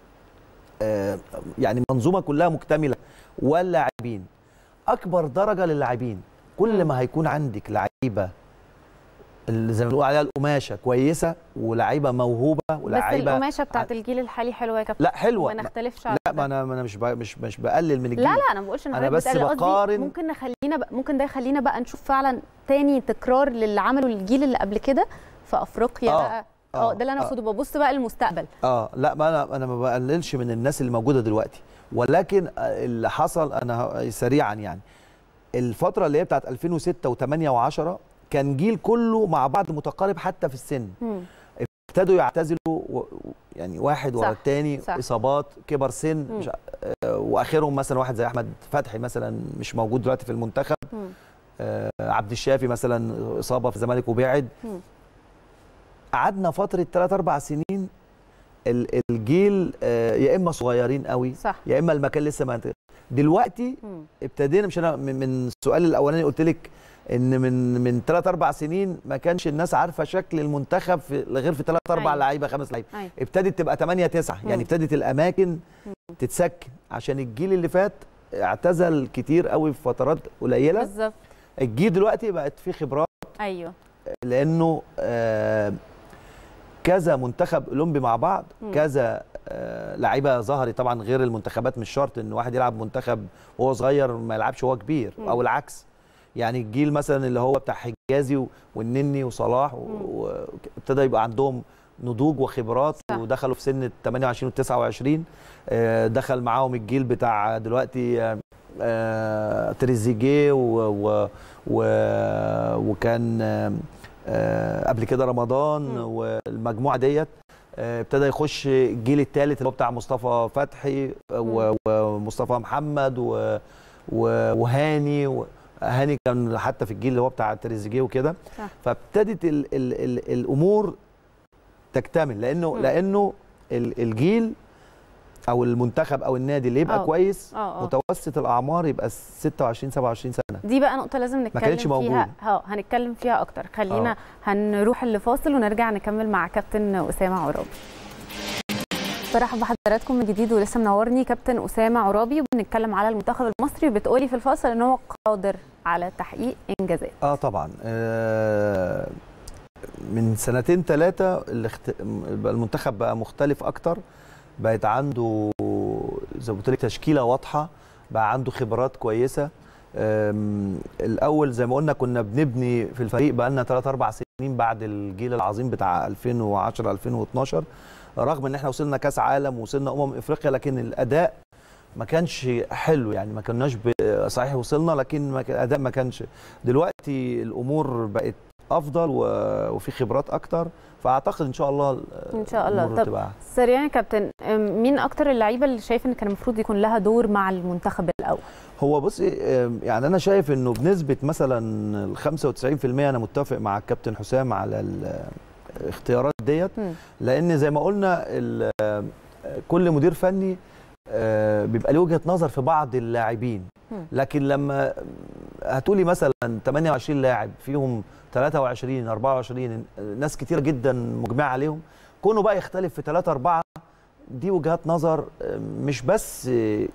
[SPEAKER 2] آه، يعني منظومه كلها مكتمله واللاعبين اكبر درجه للاعبين كل
[SPEAKER 1] مم.
[SPEAKER 2] ما هيكون عندك لعيبه اللي زي ما بنقول عليها القماشه كويسه ولاعيبه موهوبه
[SPEAKER 1] بس
[SPEAKER 2] ولاعيبه
[SPEAKER 1] القماشه بتاعت الجيل الحالي حلوه يا كابتن
[SPEAKER 2] لا حلوه
[SPEAKER 1] ما نختلفش على
[SPEAKER 2] لا
[SPEAKER 1] ده.
[SPEAKER 2] ما انا ما انا مش ب- مش مش بقلل من الجيل
[SPEAKER 1] لا لا انا ما بقولش ان
[SPEAKER 2] أنا
[SPEAKER 1] حضرتك
[SPEAKER 2] بس
[SPEAKER 1] بتقلل. قصدي
[SPEAKER 2] بقارن-
[SPEAKER 1] ممكن نخلينا بقى ممكن ده يخلينا بقى نشوف فعلا تاني تكرار للي عمله الجيل اللي قبل كده في افريقيا
[SPEAKER 2] آه،
[SPEAKER 1] بقى اه ده اللي انا
[SPEAKER 2] آه.
[SPEAKER 1] اقصده ببص بقى للمستقبل
[SPEAKER 2] اه لا ما انا انا ما بقللش من الناس اللي موجوده دلوقتي ولكن آه، اللي حصل انا ه- سريعا يعني الفتره اللي هي بتاعت 2006 و8 و10 كان جيل كله مع بعض متقارب حتى في السن
[SPEAKER 1] مم.
[SPEAKER 2] ابتدوا يعتزلوا و... و- يعني واحد ورا
[SPEAKER 1] صح،
[SPEAKER 2] التاني
[SPEAKER 1] صح.
[SPEAKER 2] اصابات كبر سن
[SPEAKER 1] مم.
[SPEAKER 2] مش... آه، واخرهم مثلا واحد زي احمد فتحي مثلا مش موجود دلوقتي في المنتخب
[SPEAKER 1] مم.
[SPEAKER 2] آه، عبد الشافي مثلا اصابه في الزمالك وبعد
[SPEAKER 1] مم.
[SPEAKER 2] قعدنا فتره 3 4 سنين ال- الجيل آه، يا اما صغيرين قوي
[SPEAKER 1] صح
[SPEAKER 2] يا اما المكان لسه ما انت- دلوقتي
[SPEAKER 1] مم.
[SPEAKER 2] ابتدينا مش انا من من السؤال الاولاني قلت لك ان من من 3 4 سنين ما كانش الناس عارفه شكل المنتخب في غير في 3 4
[SPEAKER 1] أيوة.
[SPEAKER 2] لعيبه خمس لعيبه
[SPEAKER 1] ايوه
[SPEAKER 2] ابتدت تبقى 8 9
[SPEAKER 1] مم.
[SPEAKER 2] يعني ابتدت الاماكن تتسكن عشان الجيل اللي فات اعتزل كتير قوي في فترات قليله
[SPEAKER 1] بالظبط
[SPEAKER 2] الجيل دلوقتي بقت فيه خبرات
[SPEAKER 1] ايوه
[SPEAKER 2] لانه آه، كذا منتخب اولمبي مع بعض
[SPEAKER 1] مم.
[SPEAKER 2] كذا آه، لعيبه ظهرت طبعا غير المنتخبات مش شرط ان واحد يلعب منتخب وهو صغير ما يلعبش وهو كبير
[SPEAKER 1] مم.
[SPEAKER 2] او العكس يعني الجيل مثلا اللي هو بتاع حجازي و- والنني وصلاح
[SPEAKER 1] مم.
[SPEAKER 2] وابتدى يبقى عندهم نضوج وخبرات
[SPEAKER 1] صح.
[SPEAKER 2] ودخلوا في سن ال 28 و 29 آه، دخل معاهم الجيل بتاع دلوقتي آه، آه، تريزيجيه و و و وكان آه، آه، قبل كده رمضان
[SPEAKER 1] مم.
[SPEAKER 2] والمجموعه ديت آه، ابتدى يخش الجيل الثالث اللي هو بتاع مصطفى فتحي و- ومصطفى محمد و- و- وهاني و- هاني كان حتى في الجيل اللي هو بتاع تريزيجيه وكده
[SPEAKER 1] صح.
[SPEAKER 2] فابتدت ال ال ال الامور تكتمل لانه
[SPEAKER 1] مم.
[SPEAKER 2] لانه ال- الجيل او المنتخب او النادي اللي يبقى
[SPEAKER 1] آه.
[SPEAKER 2] كويس
[SPEAKER 1] اه اه
[SPEAKER 2] متوسط الاعمار يبقى 26 27 سنه
[SPEAKER 1] دي بقى نقطة لازم نتكلم
[SPEAKER 2] كانتش
[SPEAKER 1] فيها
[SPEAKER 2] موجودة.
[SPEAKER 1] اه هنتكلم فيها أكتر خلينا
[SPEAKER 2] آه.
[SPEAKER 1] هنروح لفاصل ونرجع نكمل مع كابتن أسامة عرابي برحب بحضراتكم من جديد ولسه منورني كابتن أسامة عرابي وبنتكلم على المنتخب المصري بتقولي في الفاصل إن هو قادر على تحقيق إنجازات
[SPEAKER 2] اه طبعا آه من سنتين ثلاثه المنتخب بقى مختلف اكتر بقت عنده زي ما قلت لك تشكيله واضحه بقى عنده خبرات كويسه آم، الاول زي ما قلنا كنا بنبني في الفريق بقى لنا 3 4 سنين بعد الجيل العظيم بتاع 2010 2012 رغم ان احنا وصلنا كاس عالم وصلنا امم افريقيا لكن الاداء ما كانش حلو يعني ما كناش ب- صحيح وصلنا لكن ما كان- الاداء ما كانش دلوقتي الامور بقت افضل و- وفي خبرات اكتر فاعتقد ان شاء الله
[SPEAKER 1] إن شاء الله.
[SPEAKER 2] الأمور
[SPEAKER 1] طب
[SPEAKER 2] تبقى
[SPEAKER 1] سريعا يا كابتن أم، مين أكتر اللعيبة اللي شايف إن كان المفروض يكون لها دور مع المنتخب الأول
[SPEAKER 2] هو بصي آم، يعني انا شايف انه بنسبه مثلا ال 95% انا متفق مع الكابتن حسام على ال- الاختيارات ديت
[SPEAKER 1] مم.
[SPEAKER 2] لان زي ما قلنا ال- آم، كل مدير فني آه، بيبقى له وجهه نظر في بعض اللاعبين
[SPEAKER 1] مم.
[SPEAKER 2] لكن لما هتقولي مثلا 28 لاعب فيهم 23 24 ناس كتير جدا مجمع عليهم كونه بقى يختلف في 3 4 دي وجهات نظر آه، مش بس آه،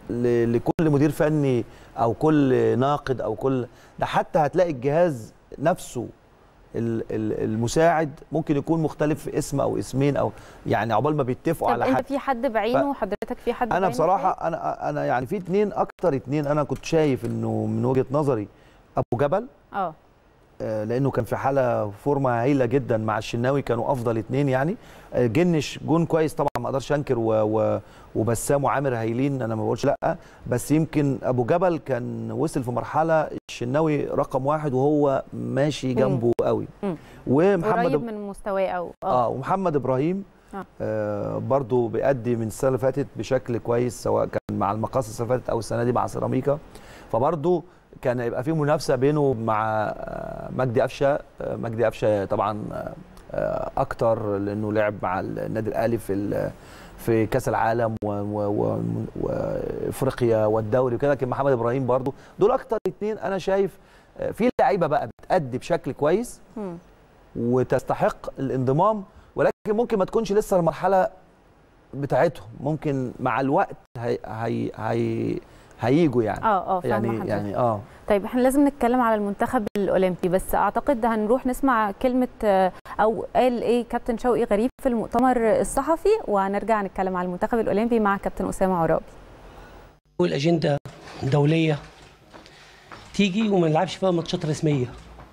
[SPEAKER 2] ل- لكل مدير فني او كل ناقد او كل ده حتى هتلاقي الجهاز نفسه ال- ال- المساعد ممكن يكون مختلف في اسم او اسمين او يعني عقبال ما بيتفقوا
[SPEAKER 1] طب
[SPEAKER 2] على
[SPEAKER 1] انت
[SPEAKER 2] حد
[SPEAKER 1] في حد بعينه وحضرتك في حد
[SPEAKER 2] انا
[SPEAKER 1] بعينه
[SPEAKER 2] بصراحه انا انا يعني في اتنين اكتر اتنين انا كنت شايف انه من وجهه نظري ابو جبل
[SPEAKER 1] اه
[SPEAKER 2] آه، لانه كان في حاله فورمه هايله جدا مع الشناوي كانوا افضل اتنين يعني آه، جنش جون كويس طبعا ما اقدرش انكر و... و... وبسام وعامر هايلين انا ما بقولش لا بس يمكن ابو جبل كان وصل في مرحله الشناوي رقم واحد وهو ماشي جنبه قوي
[SPEAKER 1] مم.
[SPEAKER 2] ومحمد
[SPEAKER 1] قريب من مستواه او
[SPEAKER 2] اه ومحمد ابراهيم
[SPEAKER 1] آه.
[SPEAKER 2] آه برضو بيأدي من السنه اللي فاتت بشكل كويس سواء كان مع المقاصه السنه اللي فاتت او السنه دي مع سيراميكا فبرضو كان يبقى في منافسه بينه مع آه، مجدي قفشه آه، مجدي قفشه طبعا آه، آه، اكتر لانه لعب مع النادي الاهلي في ال- في كاس العالم و- و- و- وافريقيا والدوري وكده لكن محمد ابراهيم برضو دول اكتر اتنين انا شايف آه، في لعيبه بقى بتأدي بشكل كويس
[SPEAKER 1] مم.
[SPEAKER 2] وتستحق الانضمام ولكن ممكن ما تكونش لسه المرحله بتاعتهم ممكن مع الوقت هي هي هي هيجوا يعني
[SPEAKER 1] اه اه فاهمه
[SPEAKER 2] يعني
[SPEAKER 1] حضرتك.
[SPEAKER 2] يعني اه
[SPEAKER 1] طيب احنا لازم نتكلم على المنتخب الاولمبي بس اعتقد هنروح نسمع كلمه آه، او قال ايه كابتن شوقي غريب في المؤتمر الصحفي وهنرجع نتكلم على المنتخب الاولمبي مع كابتن اسامه عرابي
[SPEAKER 4] والاجنده دوليه تيجي وما نلعبش فيها ماتشات رسميه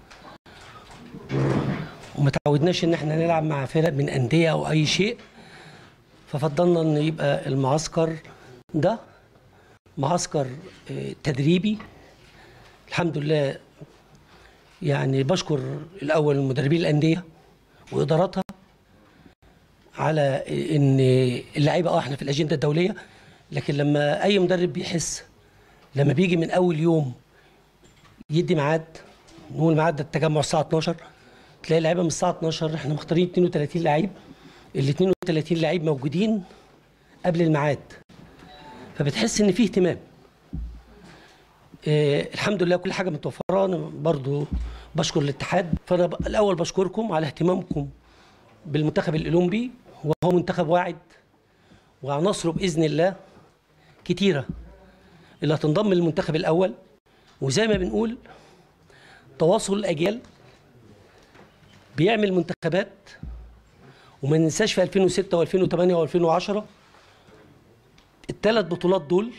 [SPEAKER 4] وما تعودناش ان احنا نلعب مع فرق من انديه او اي شيء ففضلنا ان يبقى المعسكر ده معسكر آه، تدريبي الحمد لله يعني بشكر الاول مدربين الانديه واداراتها على ان اللعيبه اه احنا في الاجنده الدوليه لكن لما اي مدرب بيحس لما بيجي من اول يوم يدي ميعاد نقول ميعاد ده التجمع الساعه 12 تلاقي اللعيبه من الساعه 12 احنا مختارين 32 لعيب ال 32 لعيب موجودين قبل الميعاد فبتحس ان فيه اهتمام آه الحمد لله كل حاجه متوفره انا برضو بشكر الاتحاد فانا ب- الاول بشكركم على اهتمامكم بالمنتخب الاولمبي وهو منتخب واعد وعناصره باذن الله كتيره اللي هتنضم للمنتخب الاول وزي ما بنقول تواصل الاجيال بيعمل منتخبات وما ننساش في 2006 و2008 و2010 الثلاث بطولات دول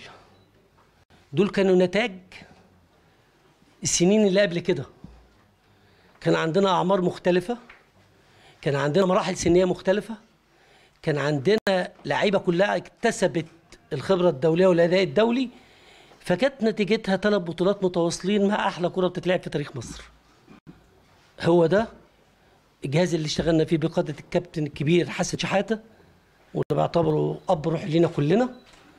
[SPEAKER 4] دول كانوا نتاج السنين اللي قبل كده كان عندنا اعمار مختلفه كان عندنا مراحل سنيه مختلفه كان عندنا لعيبه كلها اكتسبت الخبره الدوليه والاداء الدولي فكانت نتيجتها ثلاث بطولات متواصلين مع احلى كره بتتلعب في تاريخ مصر هو ده الجهاز اللي اشتغلنا فيه بقياده الكابتن الكبير حسن شحاته واللي بعتبره اب روح لينا كلنا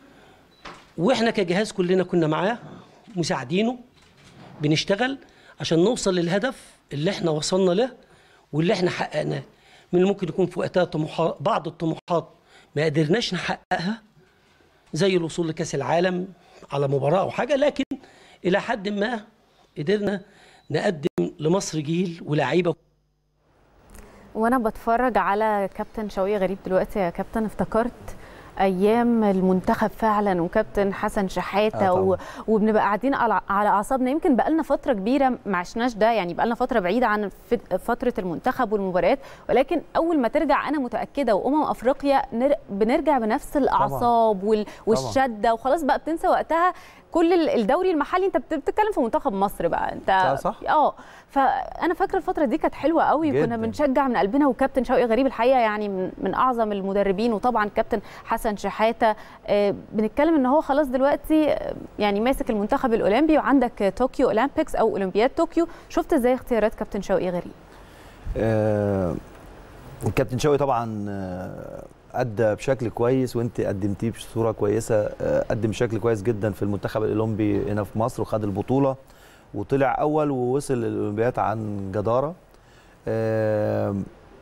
[SPEAKER 4] واحنا كجهاز كلنا كنا معاه مساعدينه بنشتغل عشان نوصل للهدف اللي احنا وصلنا له واللي احنا حققناه من ممكن يكون في وقتها طموحات بعض الطموحات ما قدرناش نحققها زي الوصول لكاس العالم على مباراه او حاجه لكن الى حد ما قدرنا نقدم لمصر جيل ولاعيبه
[SPEAKER 1] وانا بتفرج على كابتن شوقي غريب دلوقتي يا كابتن افتكرت ايام المنتخب فعلا وكابتن حسن شحاته
[SPEAKER 2] آه
[SPEAKER 1] و...
[SPEAKER 2] طبعاً.
[SPEAKER 1] وبنبقى قاعدين على على اعصابنا يمكن بقالنا فتره كبيره ما عشناش ده يعني بقالنا فتره بعيده عن فت- فتره المنتخب والمباريات ولكن اول ما ترجع انا متاكده وامم افريقيا نر... بنرجع بنفس الاعصاب وال... والشده وخلاص بقى بتنسى وقتها كل ال- الدوري المحلي انت بت- بتتكلم في منتخب مصر بقى انت
[SPEAKER 2] صح.
[SPEAKER 1] اه فانا فاكره الفتره دي كانت حلوه قوي كنا
[SPEAKER 2] جداً.
[SPEAKER 1] بنشجع من قلبنا وكابتن شوقي غريب الحقيقه يعني من, من اعظم المدربين وطبعا كابتن حسن شحاته آه، بنتكلم ان هو خلاص دلوقتي آه، يعني ماسك المنتخب الاولمبي وعندك طوكيو اولمبيكس او اولمبياد طوكيو شفت ازاي اختيارات كابتن شوقي غريب
[SPEAKER 2] آه، الكابتن شوقي طبعا آه، ادى بشكل كويس وانت قدمتيه بصوره كويسه آه، قدم بشكل كويس جدا في المنتخب الاولمبي هنا في مصر وخد البطوله وطلع اول ووصل للاولمبياد عن جداره آه،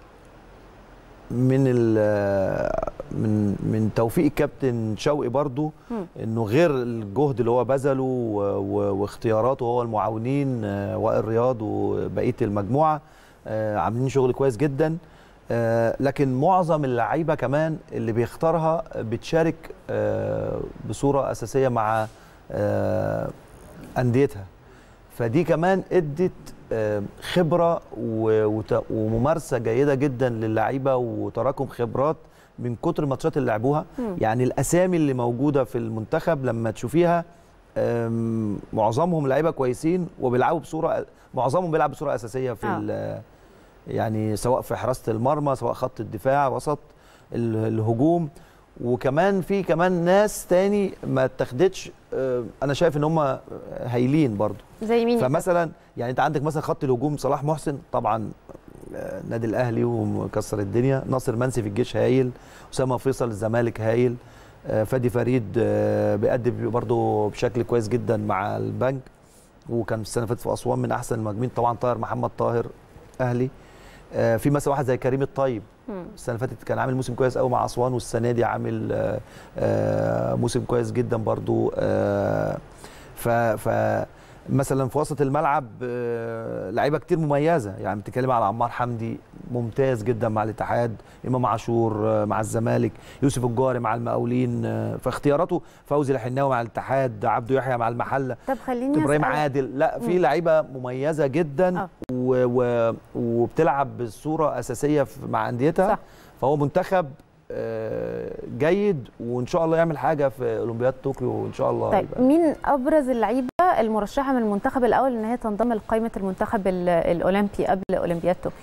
[SPEAKER 2] من ال- من من توفيق الكابتن شوقي برضو
[SPEAKER 1] مم.
[SPEAKER 2] انه غير الجهد اللي هو بذله و- و- واختياراته هو المعاونين آه، وائل رياض وبقيه المجموعه آه، عاملين شغل كويس جدا آه، لكن معظم اللعيبه كمان اللي بيختارها بتشارك آه، بصوره اساسيه مع آه، انديتها فدي كمان ادت آه، خبره و- وت- وممارسه جيده جدا للعيبه وتراكم خبرات من كتر الماتشات اللي لعبوها
[SPEAKER 1] مم.
[SPEAKER 2] يعني الاسامي اللي موجوده في المنتخب لما تشوفيها آم، معظمهم لعيبه كويسين وبيلعبوا بصوره معظمهم بيلعب بصوره اساسيه في
[SPEAKER 1] آه.
[SPEAKER 2] ال- يعني سواء في حراسه المرمى سواء خط الدفاع وسط ال- الهجوم وكمان في كمان ناس تاني ما اتخدتش آه، انا شايف ان هم هايلين برضو
[SPEAKER 1] زي مين يا
[SPEAKER 2] فمثلا يعني انت عندك مثلا خط الهجوم صلاح محسن طبعا آه، النادي الاهلي ومكسر الدنيا ناصر منسي في الجيش هايل اسامه فيصل الزمالك هايل آه، فادي فريد آه، بيأدي برضه بشكل كويس جدا مع البنك وكان السنه اللي فاتت في اسوان من احسن المهاجمين طبعا طاهر محمد طاهر اهلي آه، في مثلا واحد زي كريم الطيب
[SPEAKER 1] مم.
[SPEAKER 2] السنه اللي فاتت كان عامل موسم كويس قوي مع اسوان والسنه دي عامل آه، آه، موسم كويس جدا برضو آه، ف ف مثلا في وسط الملعب آه، لعيبه كتير مميزه يعني بتتكلم على عمار حمدي ممتاز جدا مع الاتحاد امام عاشور آه، مع الزمالك يوسف الجاري مع المقاولين آه، فاختياراته فوزي الحناوي مع الاتحاد عبده يحيى مع المحله
[SPEAKER 1] طب خليني
[SPEAKER 2] ابراهيم
[SPEAKER 1] أسألك.
[SPEAKER 2] عادل لا في
[SPEAKER 1] مم.
[SPEAKER 2] لعيبه مميزه جدا
[SPEAKER 1] آه.
[SPEAKER 2] و... و... وبتلعب بصوره اساسيه في- مع انديتها
[SPEAKER 1] صح.
[SPEAKER 2] فهو منتخب آه، جيد وان شاء الله يعمل حاجه في اولمبياد طوكيو وان شاء الله
[SPEAKER 1] طيب
[SPEAKER 2] يبقى.
[SPEAKER 1] مين ابرز اللعيبه المرشحه من المنتخب الاول ان هي تنضم لقائمه المنتخب ال- الاولمبي قبل اولمبياد طوكيو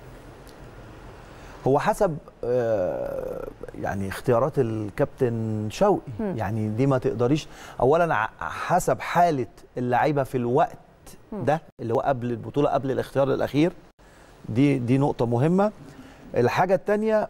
[SPEAKER 2] هو حسب آه، يعني اختيارات الكابتن شوقي
[SPEAKER 1] مم.
[SPEAKER 2] يعني دي ما تقدريش اولا ع- حسب حاله اللعيبه في الوقت
[SPEAKER 1] مم.
[SPEAKER 2] ده اللي هو قبل البطوله قبل الاختيار الاخير دي دي نقطه مهمه الحاجه الثانيه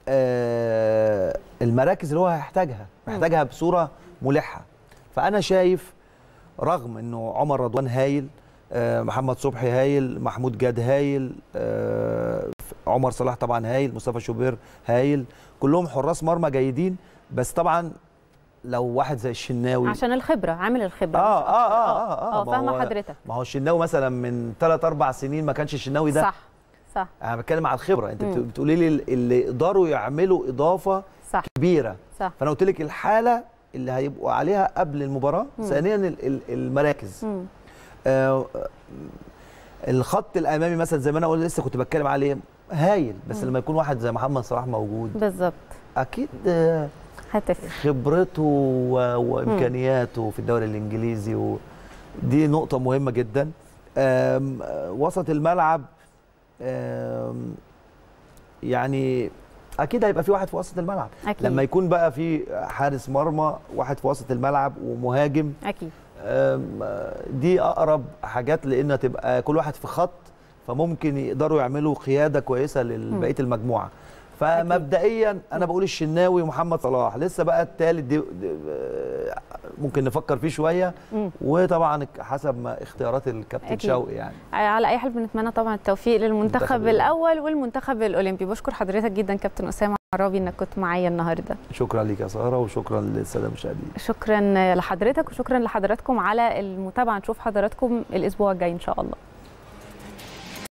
[SPEAKER 2] المراكز اللي هو هيحتاجها محتاجها بصوره ملحه فانا شايف رغم انه عمر رضوان هايل آه، محمد صبحي هايل محمود جاد هايل آه، عمر صلاح طبعا هايل مصطفى شوبير هايل كلهم حراس مرمى جيدين بس طبعا لو واحد زي الشناوي
[SPEAKER 1] عشان الخبره عامل الخبره
[SPEAKER 2] اه
[SPEAKER 1] مش
[SPEAKER 2] اه
[SPEAKER 1] أكتر.
[SPEAKER 2] اه اه,
[SPEAKER 1] اه
[SPEAKER 2] ما
[SPEAKER 1] فاهمه
[SPEAKER 2] هو-
[SPEAKER 1] حضرتك
[SPEAKER 2] ما هو الشناوي مثلا من 3 4 سنين ما كانش الشناوي ده
[SPEAKER 1] صح صح
[SPEAKER 2] انا بتكلم على الخبره انت بت-
[SPEAKER 1] مم.
[SPEAKER 2] بتقولي لي اللي يقدروا يعملوا اضافه
[SPEAKER 1] صح
[SPEAKER 2] كبيره
[SPEAKER 1] صح
[SPEAKER 2] فانا قلت لك الحاله اللي هيبقوا عليها قبل المباراه
[SPEAKER 1] مم.
[SPEAKER 2] ثانيا ال- ال- المراكز
[SPEAKER 1] مم.
[SPEAKER 2] آه، الخط الامامي مثلا زي ما انا قلت لسه كنت بتكلم عليه هايل بس
[SPEAKER 1] مم.
[SPEAKER 2] لما يكون واحد زي محمد صلاح موجود
[SPEAKER 1] بالظبط
[SPEAKER 2] اكيد آه،
[SPEAKER 1] هتفرق
[SPEAKER 2] خبرته و- وامكانياته في الدوري الانجليزي و... دي نقطه مهمه جدا آم، آه، وسط الملعب آم، يعني اكيد هيبقى في واحد في وسط الملعب
[SPEAKER 1] اكيد
[SPEAKER 2] لما يكون بقى في حارس مرمى واحد في وسط الملعب ومهاجم
[SPEAKER 1] اكيد
[SPEAKER 2] آم، آه، دي اقرب حاجات لان تبقى كل واحد في خط فممكن يقدروا يعملوا قياده كويسه لبقيه المجموعه فمبدئيا انا بقول الشناوي ومحمد صلاح لسه بقى الثالث دي, دي آه، ممكن نفكر فيه شويه
[SPEAKER 1] مم.
[SPEAKER 2] وطبعا حسب ما اختيارات الكابتن
[SPEAKER 1] أكيد.
[SPEAKER 2] شوقي يعني
[SPEAKER 1] على اي حال بنتمنى طبعا التوفيق للمنتخب
[SPEAKER 2] المنتخب
[SPEAKER 1] الاول والمنتخب الاولمبي بشكر حضرتك جدا كابتن اسامه عرابي انك كنت معايا النهارده
[SPEAKER 2] شكرا لك يا ساره وشكرا للساده المشاهدين
[SPEAKER 1] شكرا لحضرتك وشكرا لحضراتكم على المتابعه نشوف حضراتكم الاسبوع الجاي ان شاء الله